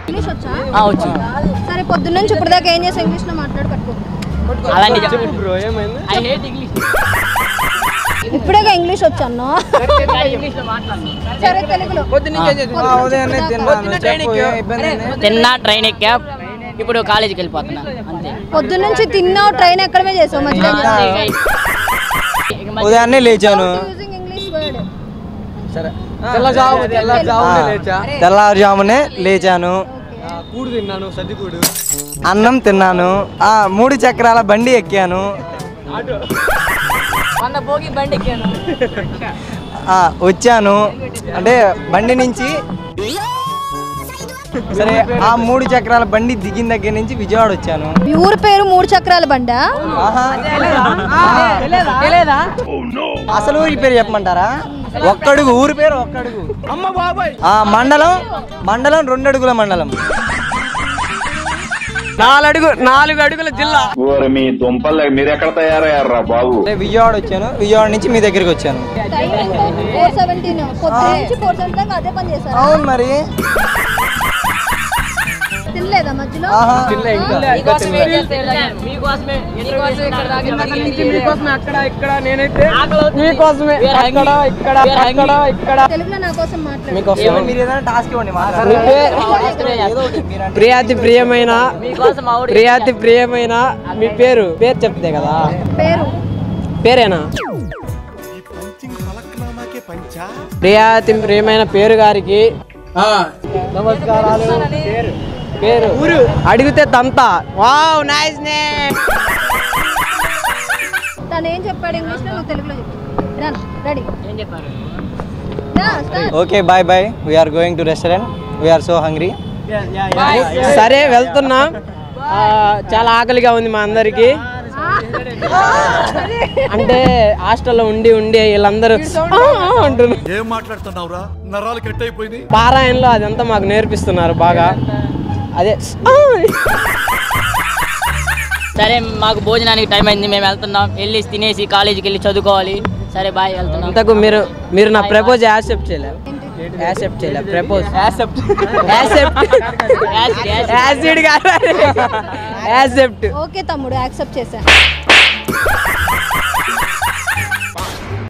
English వచ్చా ఆ, వచ్చు సరే పొద్దున్న నుంచి ఇప్పుడు దాకా ఏం చేసావు ఇంగ్లీష్ లో మాట్లాడు కట్టుకో అలాంటి ఐ హేట్ ఇంగ్లీష్ ఇప్పుడేగా ఇంగ్లీష్ వచ్చాను ఇంగ్లీష్ లో మాట్లాడను సరే తెలుగులో ఉదయాన్నే తిన్నాను చెప్పు ఏ ఇబ్బంది ఏంది? తిన్నా ట్రైన్ ఎక్కా ఇప్పుడు కాలేజీకి వెళ్ళిపోతున్నా అంతే పొద్దున్న నుంచి తిన్నావు ట్రైన్ ఎక్కడమే చేసావు మధ్యలో ఏం చేసావు? ఇక మధ్య- ఉదయాన్నే లేచాను Using English word. సరే తెల్లజాము తెల్లజామునే లేచా తెల్లవారుజామునే లేచాను కూడు తిన్నాను సద్దికూడు అన్నం తిన్నాను ఆ మూడు చక్రాల బండి ఎక్కాను మొన్న భోగి బండి ఎక్కాను ఆ, వచ్చాను అంటే బండి నుంచి సరే ఆ మూడు చక్రాల బండి దిగిన దగ్గర నుంచి విజయవాడ వచ్చాను మీ ఊరు పేరు మూడు చక్రాల బండా ఆహా. అసలు ఊరి పేరు చెప్పమంటారా ఒక్కడుగు ఊరి పేరు ఒక్కడుగు ఆ మండలం మండలం రెండు అడుగుల మండలం నాలుగు నాలుగు అడుగుల జిల్లా ఓరి మీ దుంపలు మీరు ఎక్కడ తయారయ్యారా బాబు అంటే విజయవాడ వచ్చాను విజయవాడ నుంచి మీ దగ్గరికి వచ్చాను ఫోర్ సెవెంటీన్ పొద్దున్న నుంచి ఫోర్ సెవెంటీన్ దాకా అదే పని చేశారు అవును మరి తినలేదా మధ్యలో ఆహా మీకోసమే మీకోసమే మీకోసమే అక్కడ ఇక్కడ నేనైతే మీకోసమే మీకోసమే అక్కడ ఇక్కడ అక్కడ ఇక్కడ తెలుగులో నా కోసం మాట్లాడు మీకోసం మీరు ఏదైనా టాస్క్ ఇవ్వండి ఏదో ఒకటి మీరు అంటే- ప్రియాతి ప్రియమైన మీకోసం ఆవిడ ప్రియాతి ప్రియమైన మీ పేరు పేరు చెప్తే కదా పేరు పేరేనా ప్రియాతి ప్రియమైన పేరు గారికి నమస్కారాలు పేరు పేరు ఊరు అడిగితే తంత వావ్ నైస్ నేమ్ తను ఏం చెప్పాడు ఇంగ్లీష్ లో నువ్వు తెలుగులో చెప్పు రెడీ ఏం చెప్పారు okay bye bye we're going to restaurant we're so hungry సరే వెళ్తున్నాం ఆ, చాలా ఆకలిగా ఉంది మా అందరికి అంటే హాస్టల్లో ఉండి ఉండి వీళ్ళందరూ "ఆ, ఆ" అంటున్నారు ఏం మాట్లాడుతున్నావురా నరాలు కట్ అయిపోయింది పారాయణలో అదంతా మాకు నేర్పిస్తున్నారు బాగా అదే "ఆ" సరే మాకు భోజనానికి టైం అయింది మేము వెళ్తున్నాం వెళ్ళి తినేసి కాలేజీకి వెళ్ళి చదువుకోవాలి సరే బాయ్ వెళ్తున్నాం ఇంతకు మీరు మీరు నా ప్రపోజ్ యాక్సెప్ట్ చేయలేదు యాక్సెప్ట్ చేయలేదు propose accept accept acid, acid. Acid కాదు యాక్సెప్ట్ ఓకే తమ్ముడు యాక్సెప్ట్ చేశా